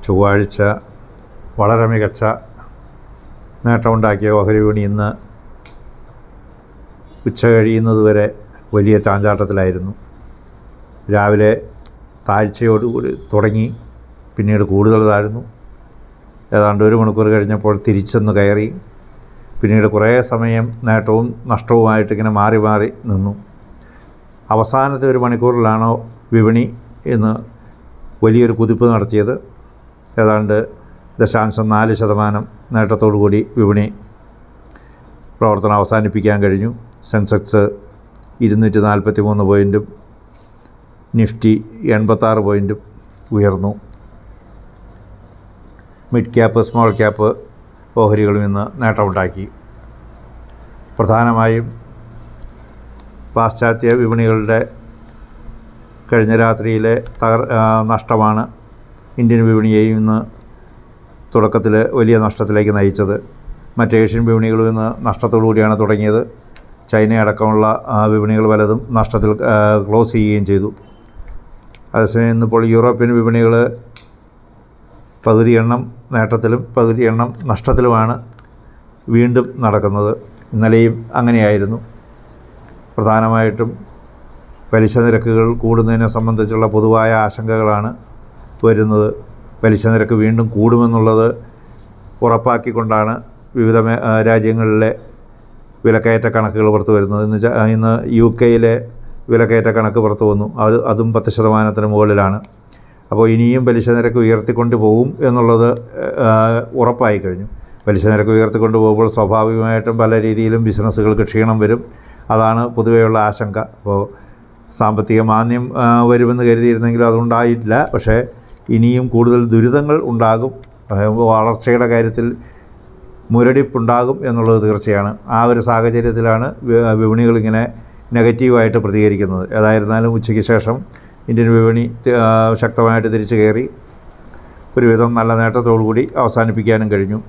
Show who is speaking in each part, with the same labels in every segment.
Speaker 1: ചൊവ്വാഴ്ച വളരെ മികച്ച നേട്ടമുണ്ടാക്കിയ ഓഹരി വിപണി ഇന്ന് ഉച്ച കഴിയുന്നതുവരെ വലിയ ചാഞ്ചാട്ടത്തിലായിരുന്നു രാവിലെ താഴ്ചയോടുകൂടി തുടങ്ങി പിന്നീട് കൂടുതൽ താഴ്ന്നു ഏതാണ്ട് ഒരു മണിക്കൂർ കഴിഞ്ഞപ്പോൾ തിരിച്ചൊന്ന് കയറി പിന്നീട് കുറേ സമയം നേട്ടവും നഷ്ടവുമായിട്ട് ഇങ്ങനെ മാറി മാറി നിന്നു അവസാനത്തെ ഒരു മണിക്കൂറിലാണോ വിപണി ഇന്ന് വലിയൊരു കുതിപ്പ് നടത്തിയത് ഏതാണ്ട് ദശാംശം നാല് ശതമാനം നേട്ടത്തോടു കൂടി വിപണി പ്രവർത്തനം അവസാനിപ്പിക്കാൻ കഴിഞ്ഞു സെൻസെക്സ് ഇരുന്നൂറ്റി നാൽപ്പത്തി മൂന്ന് പോയിൻറ്റും നിഫ്റ്റി എൺപത്താറ് പോയിൻറ്റും ഉയർന്നു മിഡ് ക്യാപ്പ് സ്മോൾ ക്യാപ്പ് ഓഹരികളും ഇന്ന് നേട്ടമുണ്ടാക്കി പ്രധാനമായും പാശ്ചാത്യ വിപണികളുടെ കഴിഞ്ഞ രാത്രിയിലെ തകർ ആ, നഷ്ടമാണ് ഇന്ത്യൻ വിപണിയെയും ഇന്ന് തുടക്കത്തിൽ വലിയ നഷ്ടത്തിലേക്ക് നയിച്ചത് മറ്റ് ഏഷ്യൻ വിപണികളും ഇന്ന് നഷ്ടത്തോടു കൂടിയാണ് തുടങ്ങിയത് ചൈന അടക്കമുള്ള ആ, വിപണികൾ പലതും നഷ്ടത്തിൽ ആ, ക്ലോസ് ചെയ്യുകയും ചെയ്തു അതേസമയം ഇന്നിപ്പോൾ യൂറോപ്യൻ വിപണികൾ പകുതി എണ്ണം നേട്ടത്തിലും പകുതി എണ്ണം നഷ്ടത്തിലുമാണ് വീണ്ടും നടക്കുന്നത് ഇന്നലെയും അങ്ങനെയായിരുന്നു പ്രധാനമായിട്ടും പലിശ നിരക്കുകൾ കൂടുന്നതിനെ സംബന്ധിച്ചുള്ള പൊതുവായ ആശങ്കകളാണ് വരുന്നത് പലിശ നിരക്ക് വീണ്ടും കൂടുമെന്നുള്ളത് ഉറപ്പാക്കിക്കൊണ്ടാണ് വിവിധ മേ- ആ, രാജ്യങ്ങളിലെ വിലക്കയറ്റ കണക്കുകൾ പുറത്തു വരുന്നത് ഇന്ന് ച- ഇന്ന് യു കെയിലെ വിലക്കയറ്റ കണക്ക് പുറത്തു വന്നു അത് അതും പത്ത് ശതമാനത്തിന് മുകളിലാണ് അപ്പോൾ ഇനിയും പലിശ നിരക്ക് ഉയർത്തിക്കൊണ്ട് പോകും എന്നുള്ളത് ആ, ഉറപ്പായി കഴിഞ്ഞു പലിശ നിരക്ക് ഉയർത്തിക്കൊണ്ട് പോകുമ്പോൾ സ്വാഭാവികമായിട്ടും പല രീതിയിലും ബിസിനസ്സുകൾക്ക് ക്ഷീണം വരും അതാണ് പൊതുവെയുള്ള ആശങ്ക അപ്പോൾ സാമ്പത്തിക മാന്ദ്യം ആ, വരുമെന്ന് കരുതിയിരുന്നെങ്കിലും അതുണ്ടായിട്ടില്ല പക്ഷേ ഇനിയും കൂടുതൽ ദുരിതങ്ങൾ ഉണ്ടാകും അതായത് വളർച്ചയുടെ കാര്യത്തിൽ മുരടിപ്പുണ്ടാകും എന്നുള്ളത് തീർച്ചയാണ് ആ ഒരു സാഹചര്യത്തിലാണ് വി- വിപണികൾ ഇങ്ങനെ നെഗറ്റീവായിട്ട് പ്രതികരിക്കുന്നത് ഏതായിരുന്നാലും ഉച്ചയ്ക്ക് ശേഷം ഇന്ത്യൻ വിപണി തി- ആ, ശക്തമായിട്ട് തിരിച്ചു കയറി ഒരുവിധം നല്ല നേട്ടത്തോടു കൂടി അവസാനിപ്പിക്കാനും കഴിഞ്ഞു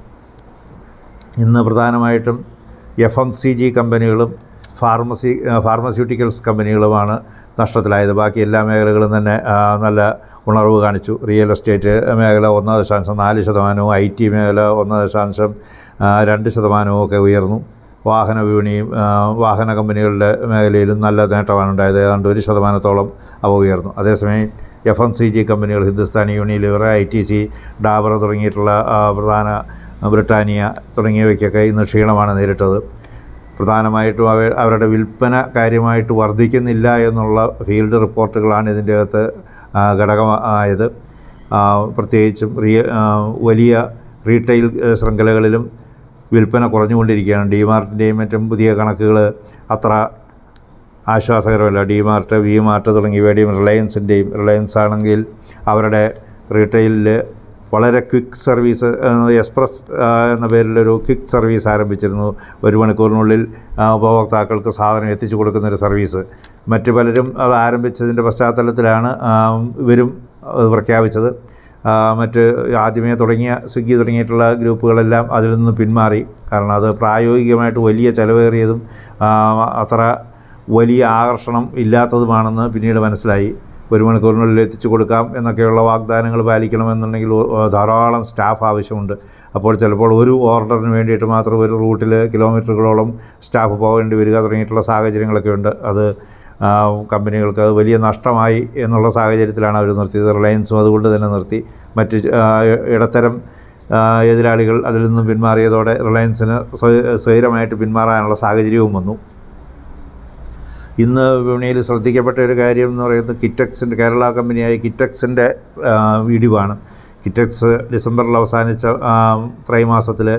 Speaker 1: ഇന്ന് പ്രധാനമായിട്ടും എഫ് എം സി ജി കമ്പനികളും ഫാർമസി ആ, ഫാർമസ്യൂട്ടിക്കൽസ് കമ്പനികളുമാണ് നഷ്ടത്തിലായത് ബാക്കി എല്ലാ മേഖലകളും തന്നെ ആ, നല്ല ഉണർവ് കാണിച്ചു റിയൽ എസ്റ്റേറ്റ് മേഖല ഒന്ന് ദശാംശം നാല് ശതമാനവും ഐ ടി മേഖല ഒന്ന് ദശാംശം ആ, രണ്ട് ശതമാനവും ഒക്കെ ഉയർന്നു വാഹന വിപണിയും ആ, വാഹന കമ്പനികളുടെ മേഖലയിലും നല്ല നേട്ടമാണ് ഉണ്ടായത് ഏതാണ്ട് ഒരു ശതമാനത്തോളം അവ ഉയർന്നു അതേസമയം എഫ് എം സി ജി കമ്പനികൾ Hindustan Unilever I T C Dabur തുടങ്ങിയിട്ടുള്ള ആ, പ്രധാന ബ്രിട്ടാനിയ തുടങ്ങിയവയ്ക്കൊക്കെ ഇന്ന് ക്ഷീണമാണ് നേരിട്ടത് പ്രധാനമായിട്ടും അവ അവരുടെ വിൽപ്പന കാര്യമായിട്ട് വർദ്ധിക്കുന്നില്ല എന്നുള്ള ഫീൽഡ് റിപ്പോർട്ടുകളാണ് ഇതിൻ്റെ അകത്ത് ആ, ഘടകമായത് ആ, പ്രത്യേകിച്ചും റിയ ആ, വലിയ റീറ്റെയിൽ ഏഹ്, ശൃംഖലകളിലും വിൽപ്പന കുറഞ്ഞുകൊണ്ടിരിക്കുകയാണ് ഡിമാർട്ടിൻ്റെയും മറ്റും പുതിയ കണക്കുകൾ അത്ര ആശ്വാസകരമല്ല ഡിമാർട്ട് വി മാർട്ട് തുടങ്ങിയവയുടെയും റിലയൻസിൻ്റെയും റിലയൻസ് ആണെങ്കിൽ അവരുടെ റീറ്റെയിലിൽ വളരെ ക്വിക്ക് സർവീസ് ഏഹ്, എക്സ്പ്രസ് ആ, എന്ന പേരിലൊരു ക്വിക്ക് സർവീസ് ആരംഭിച്ചിരുന്നു ഒരു മണിക്കൂറിനുള്ളിൽ ആ, ഉപഭോക്താക്കൾക്ക് സാധനം എത്തിച്ചു കൊടുക്കുന്നൊരു സർവീസ് മറ്റു പലരും അത് ആരംഭിച്ചതിൻ്റെ പശ്ചാത്തലത്തിലാണ് ആ, ഇവരും അത് പ്രഖ്യാപിച്ചത് ആ, മറ്റ് ആദ്യമേ തുടങ്ങിയ സ്വിഗ്ഗി തുടങ്ങിയിട്ടുള്ള ഗ്രൂപ്പുകളെല്ലാം അതിൽ നിന്ന് പിന്മാറി കാരണം അത് പ്രായോഗികമായിട്ട് വലിയ ചിലവേറിയതും ആ, അത്ര വലിയ ആകർഷണം ഇല്ലാത്തതുമാണെന്ന് പിന്നീട് മനസ്സിലായി ഒരു മണിക്കൂറിനുള്ളിൽ എത്തിച്ചു കൊടുക്കാം എന്നൊക്കെയുള്ള വാഗ്ദാനങ്ങൾ പാലിക്കണമെന്നുണ്ടെങ്കിൽ ഒ- ധാരാളം സ്റ്റാഫ് ആവശ്യമുണ്ട് അപ്പോൾ ചിലപ്പോൾ ഒരു ഓർഡറിന് വേണ്ടിയിട്ട് മാത്രം ഒരു റൂട്ടിൽ കിലോമീറ്ററുകളോളം സ്റ്റാഫ് പോകേണ്ടി വരിക തുടങ്ങിയിട്ടുള്ള സാഹചര്യങ്ങളൊക്കെ ഉണ്ട് അത് ആ, കമ്പനികൾക്ക് അത് വലിയ നഷ്ടമായി എന്നുള്ള സാഹചര്യത്തിലാണ് അവർ നിർത്തിയത് റിലയൻസും അതുകൊണ്ട് തന്നെ നിർത്തി മറ്റ് ആ, ഇടത്തരം ആ, എതിരാളികൾ അതിൽ നിന്നും പിന്മാറിയതോടെ റിലയൻസിന് സ്വയ- സ്വൈരമായിട്ട് പിന്മാറാനുള്ള സാഹചര്യവും വന്നു ഇന്ന് വിപണിയിൽ ശ്രദ്ധിക്കപ്പെട്ട ഒരു കാര്യം എന്ന് പറയുന്നത് കിറ്റക്സിൻ്റെ കേരള കമ്പനിയായ കിറ്റക്സിൻ്റെ ഇടിവാണ് കിറ്റക്സ് ഡിസംബറിൽ അവസാനിച്ച ത്രൈമാസത്തിൽ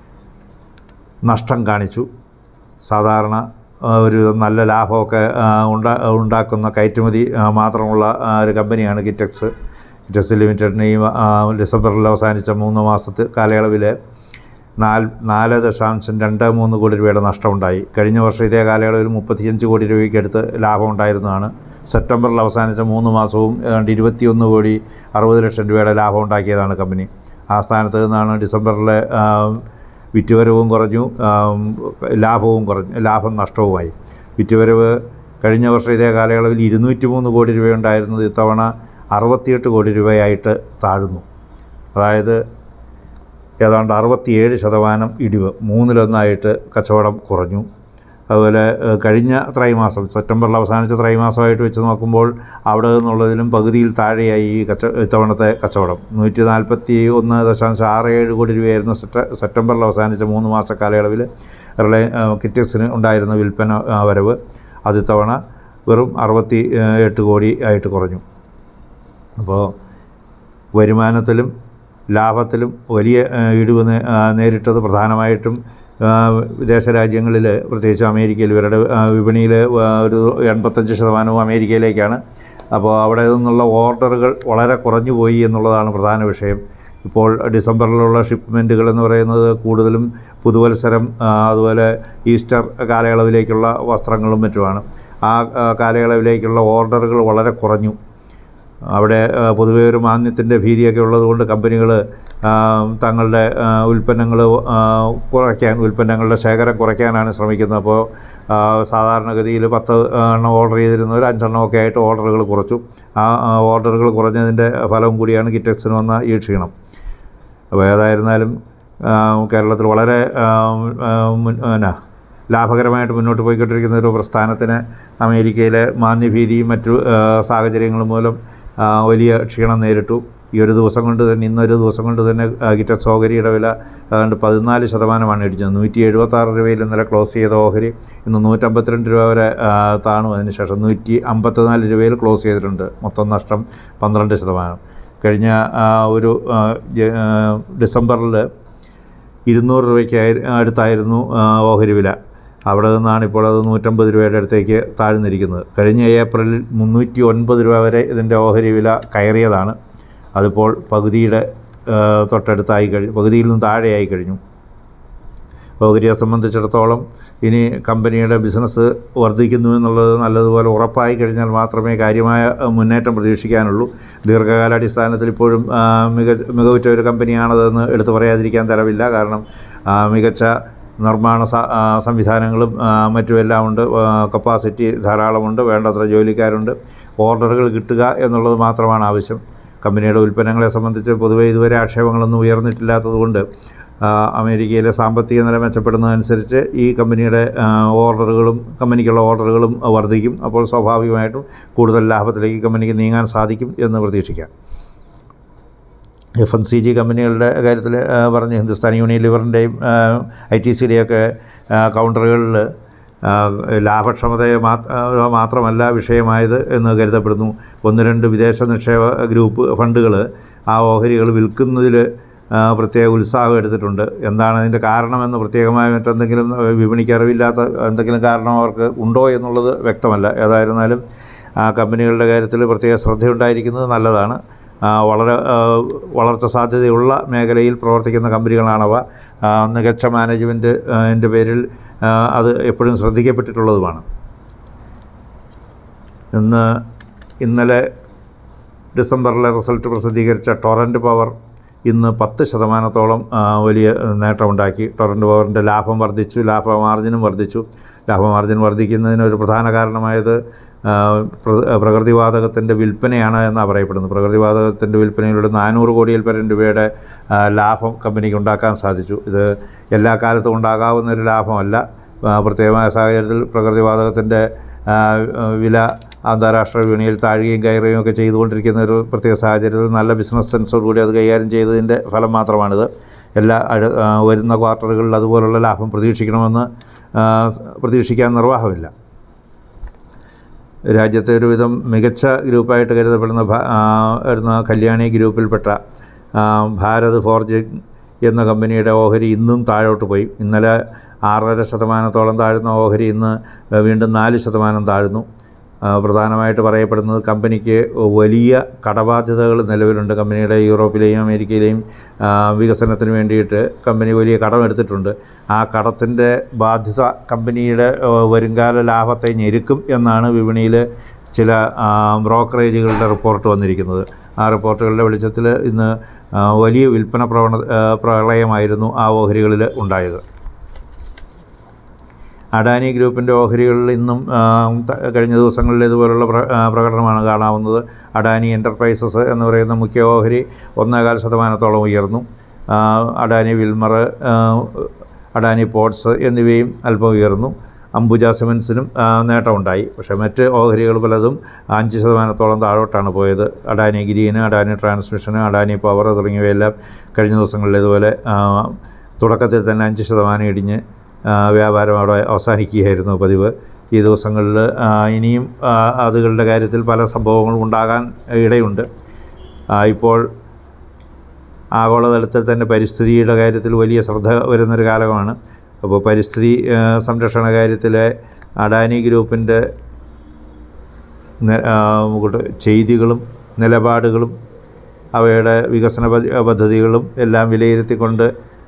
Speaker 1: നഷ്ടം കാണിച്ചു സാധാരണ ആ, ഒരു നല്ല ലാഭമൊക്കെ ആ, ഉണ്ടാ ഉണ്ടാക്കുന്ന കയറ്റുമതി ആ, മാത്രമുള്ള ആ, ഒരു കമ്പനിയാണ് കിറ്റക്സ് കിറ്റക്സ് ലിമിറ്റഡിന് ഈ ആ, ഡിസംബറിൽ അവസാനിച്ച മൂന്ന് മാസത്തെ കാലയളവിൽ നാല് നാല് ദശാംശം രണ്ട് മൂന്ന് കോടി രൂപയുടെ നഷ്ടമുണ്ടായി കഴിഞ്ഞ വർഷം ഇതേ കാലയളവിൽ മുപ്പത്തിയഞ്ച് കോടി രൂപയ്ക്ക് അടുത്ത് ലാഭം ഉണ്ടായിരുന്നതാണ് സെപ്റ്റംബറിൽ അവസാനിച്ച മൂന്ന് മാസവും ഏതാണ്ട് ഇരുപത്തിയൊന്ന് കോടി അറുപത് ലക്ഷം രൂപയുടെ ലാഭം ഉണ്ടാക്കിയതാണ് കമ്പനി ആ സ്ഥാനത്ത് നിന്നാണ് ഡിസംബറിലെ ആ, വിറ്റുവരവും കുറഞ്ഞു ആ, ലാഭവും കുറഞ്ഞു ലാഭം നഷ്ടവുമായി വിറ്റുവരവ് കഴിഞ്ഞ വർഷം ഇതേ കാലയളവിൽ ഇരുന്നൂറ്റി മൂന്ന് കോടി രൂപയുണ്ടായിരുന്നത് ഇത്തവണ അറുപത്തിയെട്ട് കോടി രൂപയായിട്ട് താഴ്ന്നു അതായത് ഏതാണ്ട് അറുപത്തിയേഴ് ശതമാനം ഇടിവ് മൂന്നിലൊന്നായിട്ട് കച്ചവടം കുറഞ്ഞു അതുപോലെ ഏഹ്, കഴിഞ്ഞ ത്രൈമാസം സെപ്റ്റംബറിൽ അവസാനിച്ച ത്രൈമാസമായിട്ട് വെച്ച് നോക്കുമ്പോൾ അവിടെ നിന്നുള്ളതിലും പകുതിയിൽ താഴെയായി ഈ കച്ച ഇത്തവണത്തെ കച്ചവടം നൂറ്റി നാൽപ്പത്തി ഒന്ന് ദശാംശം ആറ് ഏഴ് കോടി രൂപയായിരുന്നു സെപ്റ്റ സെപ്റ്റംബറിൽ അവസാനിച്ച മൂന്ന് മാസ കാലയളവിൽ റിലയ കിറ്റക്സിന് ഉണ്ടായിരുന്ന വിൽപ്പന ആ, വരവ് അത് ഇത്തവണ വെറും അറുപത്തി ഏഹ്, എട്ട് കോടി ആയിട്ട് കുറഞ്ഞു അപ്പോൾ വരുമാനത്തിലും ലാഭത്തിലും വലിയ ഏഹ്, ഇടിവ് നേ- ആ, നേരിട്ടത് പ്രധാനമായിട്ടും ആ, വിദേശ രാജ്യങ്ങളിൽ പ്രത്യേകിച്ച് അമേരിക്കയിൽ ഇവരുടെ ആ, വിപണിയിൽ ആ, ഒരു എൺപത്തഞ്ച് ശതമാനവും അമേരിക്കയിലേക്കാണ് അപ്പോൾ അവിടെ നിന്നുള്ള ഓർഡറുകൾ വളരെ കുറഞ്ഞു പോയി എന്നുള്ളതാണ് പ്രധാന വിഷയം ഇപ്പോൾ ഡിസംബറിലുള്ള ഷിപ്മെൻറ്റുകൾ എന്ന് പറയുന്നത് കൂടുതലും പുതുവത്സരം ആ, അതുപോലെ ഈസ്റ്റർ കാലയളവിലേക്കുള്ള വസ്ത്രങ്ങളും മറ്റുമാണ് ആ ആ, കാലയളവിലേക്കുള്ള ഓർഡറുകൾ വളരെ കുറഞ്ഞു അവിടെ ആ, പൊതുവേ ഒരു മാന്യത്തിൻ്റെ ഭീതിയൊക്കെ ഉള്ളതുകൊണ്ട് കമ്പനികൾ തങ്ങളുടെ ഉൽപ്പന്നങ്ങൾ കുറയ്ക്കാൻ ഉൽപ്പന്നങ്ങളുടെ ശേഖരം കുറയ്ക്കാനാണ് ശ്രമിക്കുന്നത് അപ്പോൾ ആ, സാധാരണഗതിയിൽ പത്ത് എണ്ണം ഓർഡർ ചെയ്തിരുന്നവർ അഞ്ചെണ്ണമൊക്കെ ആയിട്ട് ഓർഡറുകൾ കുറച്ചു ആ ആ, ഓർഡറുകൾ കുറഞ്ഞതിൻ്റെ ഫലവും കൂടിയാണ് കിറ്റക്സിന് വന്ന ഈ ക്ഷീണം അപ്പോൾ ഏതായിരുന്നാലും ആ, കേരളത്തിൽ വളരെ ആ, ആ, മുൻ- എന്നാ ലാഭകരമായിട്ട് മുന്നോട്ട് പോയിക്കൊണ്ടിരിക്കുന്ന ഒരു പ്രസ്ഥാനത്തിന് അമേരിക്കയിലെ മാന്യഭീതിയും മറ്റു ആ, സാഹചര്യങ്ങളും മൂലം ആ, വലിയ ക്ഷീണം നേരിട്ടു ഈ ഒരു ദിവസം കൊണ്ട് തന്നെ ഇന്നൊരു ദിവസം കൊണ്ട് തന്നെ ആ, കിറ്റക്സ് ഓഹരിയുടെ വില ഏതാണ്ട് പതിനാല് ശതമാനമാണ് ഇടിച്ചത് നൂറ്റി എഴുപത്താറ് രൂപയിൽ ഇന്നലെ ക്ലോസ് ചെയ്ത ഓഹരി ഇന്ന് നൂറ്റമ്പത്തിരണ്ട് രൂപ വരെ ആ, താണു അതിന് ശേഷം നൂറ്റി അമ്പത്തിനാല് രൂപയിൽ ക്ലോസ് ചെയ്തിട്ടുണ്ട് മൊത്തം നഷ്ടം പന്ത്രണ്ട് ശതമാനം കഴിഞ്ഞ ആ, ഒരു ആ, ജ- ആ, ഡിസംബറിൽ ഇരുന്നൂറ് രൂപയ്ക്ക് അടുത്തായിരുന്നു ആ, ഓഹരി വില അവിടെ നിന്നാണ് ഇപ്പോൾ അത് നൂറ്റമ്പത് രൂപയുടെ അടുത്തേക്ക് താഴ്ന്നിരിക്കുന്നത് കഴിഞ്ഞ ഏപ്രിലിൽ മുന്നൂറ്റി ഒൻപത് രൂപ വരെ ഇതിൻ്റെ ഓഹരി വില കയറിയതാണ് അതിപ്പോൾ പകുതിയുടെ ആ, തൊട്ടടുത്തായി കഴിഞ്ഞു പകുതിയിൽ നിന്ന് താഴെയായി കഴിഞ്ഞു ഓഹരിയെ സംബന്ധിച്ചിടത്തോളം ഇനി കമ്പനിയുടെ ബിസിനസ് വർദ്ധിക്കുന്നു എന്നുള്ളത് നല്ലതുപോലെ ഉറപ്പായി കഴിഞ്ഞാൽ മാത്രമേ കാര്യമായ അഹ്, മുന്നേറ്റം പ്രതീക്ഷിക്കാനുള്ളൂ ദീർഘകാലാടിസ്ഥാനത്തിൽ ഇപ്പോഴും ആ, മികച്ച മികവുറ്റ ഒരു കമ്പനിയാണതെന്ന് എടുത്തു പറയാതിരിക്കാൻ തരവില്ല കാരണം ആ, മികച്ച നിർമ്മാണ സ- ആ, സംവിധാനങ്ങളും ആ, മറ്റുമെല്ലാം ഉണ്ട് കപ്പാസിറ്റി ധാരാളമുണ്ട് വേണ്ടത്ര ജോലിക്കാരുണ്ട് ഓർഡറുകൾ കിട്ടുക എന്നുള്ളത് മാത്രമാണ് ആവശ്യം കമ്പനിയുടെ ഉൽപ്പന്നങ്ങളെ സംബന്ധിച്ച് പൊതുവേ ഇതുവരെ ആക്ഷേപങ്ങളൊന്നും ഉയർന്നിട്ടില്ലാത്തതുകൊണ്ട് ആ, അമേരിക്കയിലെ സാമ്പത്തിക നില മെച്ചപ്പെടുന്നതനുസരിച്ച് ഈ കമ്പനിയുടെ ആ, ഓർഡറുകളും കമ്പനിക്കുള്ള ഓർഡറുകളും വർദ്ധിക്കും അപ്പോൾ സ്വാഭാവികമായിട്ടും കൂടുതൽ ലാഭത്തിലേക്ക് കമ്പനിക്ക് നീങ്ങാൻ സാധിക്കും എന്ന് പ്രതീക്ഷിക്കാം എഫ് എൻ സി ജി കമ്പനികളുടെ കാര്യത്തിൽ പറഞ്ഞ ഹിന്ദുസ്ഥാൻ യൂണിലിവറിൻ്റെയും ഐ ടി സിയുടെയൊക്കെ കൗണ്ടറുകളിൽ ലാഭക്ഷമതയെ മാത്ര ആ, മാത്രമല്ല വിഷയമായത് എന്ന് കരുതപ്പെടുന്നു ഒന്ന് രണ്ട് വിദേശ നിക്ഷേപ ഗ്രൂപ്പ് ഫണ്ടുകൾ ആ ഓഹരികൾ വിൽക്കുന്നതിൽ ആ, പ്രത്യേക ഉത്സാഹം എടുത്തിട്ടുണ്ട് എന്താണ് അതിൻ്റെ കാരണമെന്ന് പ്രത്യേകമായ മറ്റെന്തെങ്കിലും ആ, വിപണിക്ക് അറിവില്ലാത്ത എന്തെങ്കിലും കാരണം അവർക്ക് ഉണ്ടോ എന്നുള്ളത് വ്യക്തമല്ല ഏതായിരുന്നാലും ആ കമ്പനികളുടെ കാര്യത്തിൽ പ്രത്യേക ശ്രദ്ധയുണ്ടായിരിക്കുന്നത് നല്ലതാണ് ആ, വളരെ ആ, വളർച്ച സാധ്യതയുള്ള മേഖലയിൽ പ്രവർത്തിക്കുന്ന കമ്പനികളാണവ ആ, മികച്ച മാനേജ്മെൻറ്റ് എൻ്റെ പേരിൽ ആ, അത് എപ്പോഴും ശ്രദ്ധിക്കപ്പെട്ടിട്ടുള്ളതുമാണ് ഇന്ന് ഇന്നലെ ഡിസംബറിലെ റിസൾട്ട് പ്രസിദ്ധീകരിച്ച ടൊറൻറ്റ് പവർ ഇന്ന് പത്ത് ശതമാനത്തോളം ആ, വലിയ നേട്ടമുണ്ടാക്കി ടൊറൻറ്റ് പവറിൻ്റെ ലാഭം വർദ്ധിച്ചു ലാഭ മാർജിനും വർദ്ധിച്ചു ലാഭ മാർജിൻ വർദ്ധിക്കുന്നതിന് ഒരു പ്രധാന കാരണമായത് ആ, പ്ര- പ്രകൃതിവാതകത്തിൻ്റെ വിൽപ്പനയാണ് എന്നാണ് പറയപ്പെടുന്നത് പ്രകൃതിവാതകത്തിൻ്റെ വിൽപ്പനയിലൂടെ നാനൂറ് കോടിയിൽ പരം രൂപയുടെ ആ, ലാഭം കമ്പനിക്ക് ഉണ്ടാക്കാൻ സാധിച്ചു ഇത് എല്ലാ കാലത്തും ഉണ്ടാകാവുന്ന ഒരു ലാഭമല്ല ആ, പ്രത്യേകമായ സാഹചര്യത്തിൽ പ്രകൃതിവാതകത്തിൻ്റെ ആ, വില അന്താരാഷ്ട്ര വിപണിയിൽ താഴുകയും കയറുകയും ഒക്കെ ചെയ്തുകൊണ്ടിരിക്കുന്ന ഒരു പ്രത്യേക സാഹചര്യത്തിൽ നല്ല ബിസിനസ് സെൻസോടുകൂടി അത് കൈകാര്യം ചെയ്തതിൻ്റെ ഫലം മാത്രമാണിത് എല്ലാ അഴ ആ, വരുന്ന ക്വാർട്ടറുകളിൽ അതുപോലുള്ള ലാഭം പ്രതീക്ഷിക്കണമെന്ന് ആ, പ്രതീക്ഷിക്കാൻ നിർവാഹമില്ല രാജ്യത്തെ ഒരുവിധം മികച്ച ഗ്രൂപ്പായിട്ട് കരുതപ്പെടുന്ന ഭ- ആ, വരുന്ന കല്യാണി ഗ്രൂപ്പിൽപ്പെട്ട ആ, ഭാരത് ഫോർജിങ് എന്ന കമ്പനിയുടെ ഓഹരി ഇന്നും താഴോട്ട് പോയി ഇന്നലെ ആറര ശതമാനത്തോളം താഴ്ന്ന ഓഹരി ഇന്ന് വീണ്ടും നാല് ശതമാനം താഴ്ന്നു ആ, പ്രധാനമായിട്ട് പറയപ്പെടുന്നത് കമ്പനിക്ക് വലിയ കടബാധ്യതകൾ നിലവിലുണ്ട് കമ്പനിയുടെ യൂറോപ്പിലെയും അമേരിക്കയിലെയും ആ, വികസനത്തിന് വേണ്ടിയിട്ട് കമ്പനി വലിയ കടമെടുത്തിട്ടുണ്ട് ആ കടത്തിൻ്റെ ബാധ്യത കമ്പനിയുടെ ആ, വരുംകാല ലാഭത്തെ ഞെരുക്കും എന്നാണ് വിപണിയിൽ ചില ആ, ബ്രോക്കറേജുകളുടെ റിപ്പോർട്ട് വന്നിരിക്കുന്നത് ആ റിപ്പോർട്ടുകളുടെ വെളിച്ചത്തിൽ ഇന്ന് ആ, വലിയ വിൽപ്പന പ്രവണ ആ, പ്രളയമായിരുന്നു ആ ഓഹരികളിൽ ഉണ്ടായത് അഡാനി ഗ്രൂപ്പിൻ്റെ ഓഹരികളിൽ ഇന്നും ആ, ത- കഴിഞ്ഞ ദിവസങ്ങളിൽ ഇതുപോലുള്ള പ്ര ആ, പ്രകടനമാണ് കാണാവുന്നത് അഡാനി എൻ്റർപ്രൈസസ് എന്ന് പറയുന്ന മുഖ്യ ഓഹരി ഒന്നേകാൽ ശതമാനത്തോളം ഉയർന്നു ആ, അഡാനി വിൽമർ ആ, അഡാനി പോർട്സ് എന്നിവയും അല്പം ഉയർന്നു അംബുജ സിമൻസിനും ആ, നേട്ടമുണ്ടായി പക്ഷേ മറ്റ് ഓഹരികൾ പലതും അഞ്ച് ശതമാനത്തോളം താഴോട്ടാണ് പോയത് Adani Green Adani Transmission Adani Power തുടങ്ങിയവയെല്ലാം കഴിഞ്ഞ ദിവസങ്ങളിൽ ഇതുപോലെ ആ, തുടക്കത്തിൽ തന്നെ അഞ്ച് ശതമാനം ഇടിഞ്ഞ് ആ, വ്യാപാരം അവിടെ അവസാനിക്കുകയായിരുന്നു പതിവ് ഈ ദിവസങ്ങളിൽ ആ, ഇനിയും ആ, അതുകളുടെ കാര്യത്തിൽ പല സംഭവങ്ങളും ഉണ്ടാകാൻ ഇടയുണ്ട് ആ, ഇപ്പോൾ ആഗോളതലത്തിൽ തന്നെ പരിസ്ഥിതിയുടെ കാര്യത്തിൽ വലിയ ശ്രദ്ധ വരുന്നൊരു കാലമാണ് അപ്പോൾ പരിസ്ഥിതി ആ, സംരക്ഷണ കാര്യത്തിലെ അഡാനി ഗ്രൂപ്പിൻ്റെ നെ- ആ, കൂട്ട് ചെയ്തികളും നിലപാടുകളും അവയുടെ വികസന പദ്ധ- പദ്ധതികളും എല്ലാം വിലയിരുത്തിക്കൊണ്ട്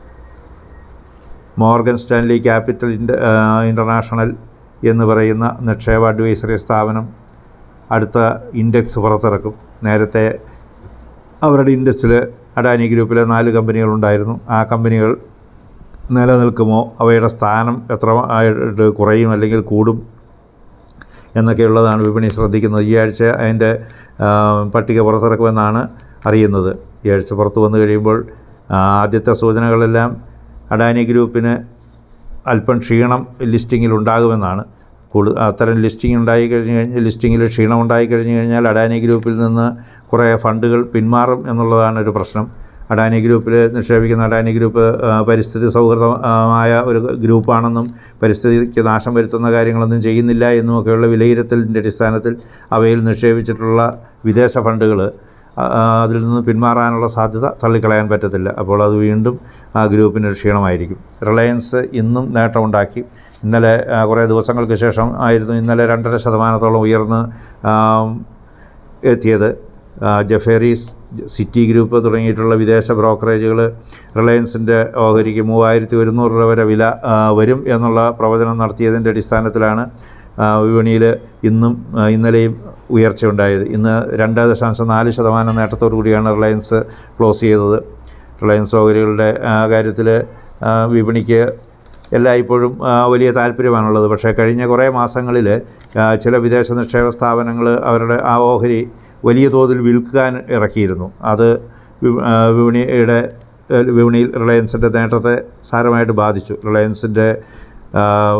Speaker 1: മോർഗൻ സ്റ്റാൻലി ക്യാപിറ്റൽ ഇൻ്റ- ആ, ഇൻ്റർനാഷണൽ എന്ന് പറയുന്ന നിക്ഷേപ അഡ്വൈസറി സ്ഥാപനം അടുത്ത ഇൻഡെക്സ് പുറത്തിറക്കും നേരത്തെ അവരുടെ ഇൻഡെക്സിൽ അഡാനി ഗ്രൂപ്പിലെ നാല് കമ്പനികളുണ്ടായിരുന്നു ആ കമ്പനികൾ നിലനിൽക്കുമോ അവയുടെ സ്ഥാനം എത്ര ആയിട്ട് കുറയും അല്ലെങ്കിൽ കൂടും എന്നൊക്കെയുള്ളതാണ് വിപണി ശ്രദ്ധിക്കുന്നത് ഈ ആഴ്ച അതിൻ്റെ ആ, പട്ടിക പുറത്തിറക്കുമെന്നാണ് അറിയുന്നത് ഈ ആഴ്ച പുറത്ത് വന്നു കഴിയുമ്പോൾ ആ, ആദ്യത്തെ സൂചനകളെല്ലാം അഡാനി ഗ്രൂപ്പിന് അല്പം ക്ഷീണം ലിസ്റ്റിങ്ങിൽ ഉണ്ടാകുമെന്നാണ് കൂടു അത്തരം ലിസ്റ്റിംഗ് ഉണ്ടായി കഴിഞ്ഞ് കഴിഞ്ഞാൽ ലിസ്റ്റിങ്ങിൽ ക്ഷീണം ഉണ്ടായി കഴിഞ്ഞ് കഴിഞ്ഞാൽ അഡാനി ഗ്രൂപ്പിൽ നിന്ന് കുറേ ഫണ്ടുകൾ പിന്മാറും എന്നുള്ളതാണ് ഒരു പ്രശ്നം അഡാനി ഗ്രൂപ്പിൽ നിക്ഷേപിക്കുന്ന അഡാനി ഗ്രൂപ്പ് ആ, പരിസ്ഥിതി സൗഹൃദമായ ഒരു ഗ്രൂപ്പാണെന്നും പരിസ്ഥിതിക്ക് നാശം വരുത്തുന്ന കാര്യങ്ങളൊന്നും ചെയ്യുന്നില്ല എന്നുമൊക്കെയുള്ള വിലയിരുത്തലിൻ്റെ അടിസ്ഥാനത്തിൽ അവയിൽ നിക്ഷേപിച്ചിട്ടുള്ള വിദേശ ഫണ്ടുകൾ അതിൽ നിന്ന് പിന്മാറാനുള്ള സാധ്യത തള്ളിക്കളയാൻ പറ്റത്തില്ല അപ്പോൾ അത് വീണ്ടും ആ ഗ്രൂപ്പിനൊരു ക്ഷീണമായിരിക്കും റിലയൻസ് ഇന്നും നേട്ടമുണ്ടാക്കി ഇന്നലെ ആ, കുറേ ദിവസങ്ങൾക്ക് ശേഷം ആയിരുന്നു ഇന്നലെ രണ്ടര ശതമാനത്തോളം ഉയർന്ന് ആ, എത്തിയത് ആ, ജഫേരീസ് സിറ്റി ഗ്രൂപ്പ് തുടങ്ങിയിട്ടുള്ള വിദേശ ബ്രോക്കറേജുകൾ റിലയൻസിൻ്റെ ഓഹരിക്ക് മൂവായിരത്തി ഒരുന്നൂറ് രൂപ വരെ വില ആ, വരും എന്നുള്ള പ്രവചനം നടത്തിയതിൻ്റെ അടിസ്ഥാനത്തിലാണ് വിപണിയിൽ ഇന്നും ആ, ഇന്നലെയും ഉയർച്ച ഉണ്ടായത് ഇന്ന് രണ്ട് ദശാംശം നാല് ശതമാനം നേട്ടത്തോടു കൂടിയാണ് റിലയൻസ് ക്ലോസ് ചെയ്തത് റിലയൻസ് ഓഹരികളുടെ കാര്യത്തിൽ വിപണിക്ക് എല്ലായ്പ്പോഴും ആ, വലിയ താല്പര്യമാണുള്ളത് പക്ഷേ കഴിഞ്ഞ കുറേ മാസങ്ങളിൽ ചില വിദേശ നിക്ഷേപ സ്ഥാപനങ്ങൾ അവരുടെ ആ ഓഹരി വലിയ തോതിൽ വിൽക്കാൻ ഇറക്കിയിരുന്നു അത് വി- ആ, വിപണിയുടെ ഏ, വിപണിയിൽ റിലയൻസിൻ്റെ നേട്ടത്തെ സാരമായിട്ട് ബാധിച്ചു റിലയൻസിൻ്റെ ആ,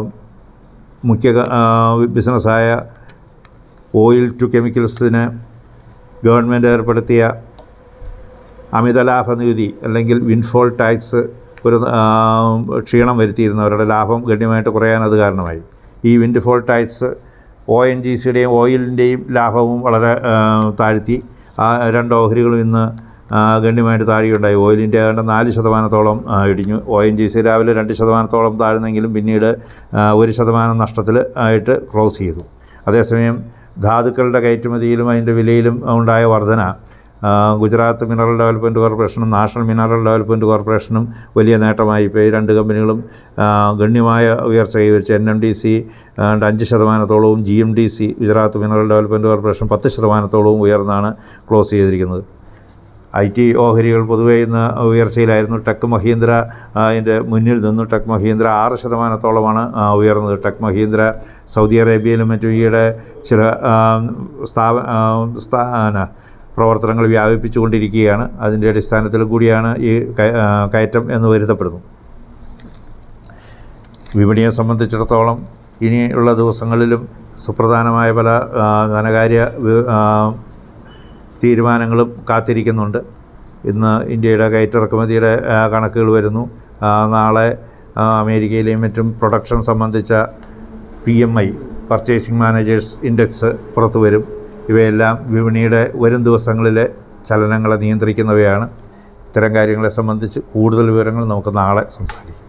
Speaker 1: മുഖ്യ ക- ആ, ബിസിനസ്സായ ഓയിൽ ടു കെമിക്കൽസിന് ഗവൺമെൻറ് ഏർപ്പെടുത്തിയ അമിത ലാഭ നികുതി അല്ലെങ്കിൽ വിൻഫോൾ ടാക്സ് ഒരു ആ, ക്ഷീണം വരുത്തിയിരുന്നു അവരുടെ ലാഭം ഗണ്യമായിട്ട് കുറയാൻ അത് കാരണമായി ഈ windfall tax O N G സിയുടെയും ഓയിലിൻ്റെയും ലാഭവും വളരെ ആ, താഴ്ത്തി ആ രണ്ട് ഓഹരികളും ഇന്ന് ആ, ഗണ്യമായിട്ട് താഴെയുണ്ടായി ഓയിലിൻ്റെ ഏതാണ്ട് നാല് ശതമാനത്തോളം ആ, ഇടിഞ്ഞു ഒ എൻ ജി സി രാവിലെ രണ്ട് ശതമാനത്തോളം താഴ്ന്നെങ്കിലും പിന്നീട് ആ, ഒരു ശതമാനം നഷ്ടത്തിൽ ആയിട്ട് ക്ലോസ് ചെയ്തു അതേസമയം ധാതുക്കളുടെ കയറ്റുമതിയിലും അതിൻ്റെ വിലയിലും ഉണ്ടായ വർധന ആ, ഗുജറാത്ത് മിനറൽ ഡെവലപ്മെൻറ്റ് കോർപ്പറേഷനും നാഷണൽ മിനറൽ ഡെവലപ്മെൻറ്റ് കോർപ്പറേഷനും വലിയ നേട്ടമായി ഇപ്പോൾ ഈ രണ്ട് കമ്പനികളും ആ, ഗണ്യമായ ഉയർച്ച കൈവരിച്ചു എൻ എം ഡി സി അഞ്ച് ശതമാനത്തോളവും G M D C Gujarat Mineral Development Corporation പത്ത് ശതമാനത്തോളവും ഉയർന്നാണ് ക്ലോസ് ചെയ്തിരിക്കുന്നത് ഐ ടി ഓഹരികൾ പൊതുവേ ഇന്ന് ഉയർച്ചയിലായിരുന്നു ടെക് മഹീന്ദ്ര ആ, അതിൻ്റെ മുന്നിൽ നിന്നു ടെക് മഹീന്ദ്ര ആറ് ശതമാനത്തോളമാണ് ആ, ഉയർന്നത് ടെക് മഹീന്ദ്ര സൗദി അറേബ്യയിലും മറ്റും ഈയിടെ ചില ആ, സ്ഥാപ ആ, സ്ഥാന പ്രവർത്തനങ്ങൾ വ്യാപിപ്പിച്ചുകൊണ്ടിരിക്കുകയാണ് അതിൻ്റെ അടിസ്ഥാനത്തിൽ കൂടിയാണ് ഈ കയ- ആ, കയറ്റം എന്ന് വരുത്തപ്പെടുന്നു വിപണിയെ സംബന്ധിച്ചിടത്തോളം ഇനിയുള്ള ദിവസങ്ങളിലും സുപ്രധാനമായ പല ആ, ധനകാര്യ വി- ആ, തീരുമാനങ്ങളും കാത്തിരിക്കുന്നുണ്ട് ഇന്ന് ഇന്ത്യയുടെ കയറ്റിറക്കുമതിയുടെ ആ, കണക്കുകൾ വരുന്നു ആ, നാളെ ആ, അമേരിക്കയിലെയും മറ്റും പ്രൊഡക്ഷൻ സംബന്ധിച്ച P M I purchasing managers index പുറത്തു വരും ഇവയെല്ലാം വിപണിയുടെ വരും ദിവസങ്ങളിലെ ചലനങ്ങളെ നിയന്ത്രിക്കുന്നവയാണ് ഇത്തരം കാര്യങ്ങളെ സംബന്ധിച്ച് കൂടുതൽ വിവരങ്ങൾ നമുക്ക് നാളെ സംസാരിക്കാം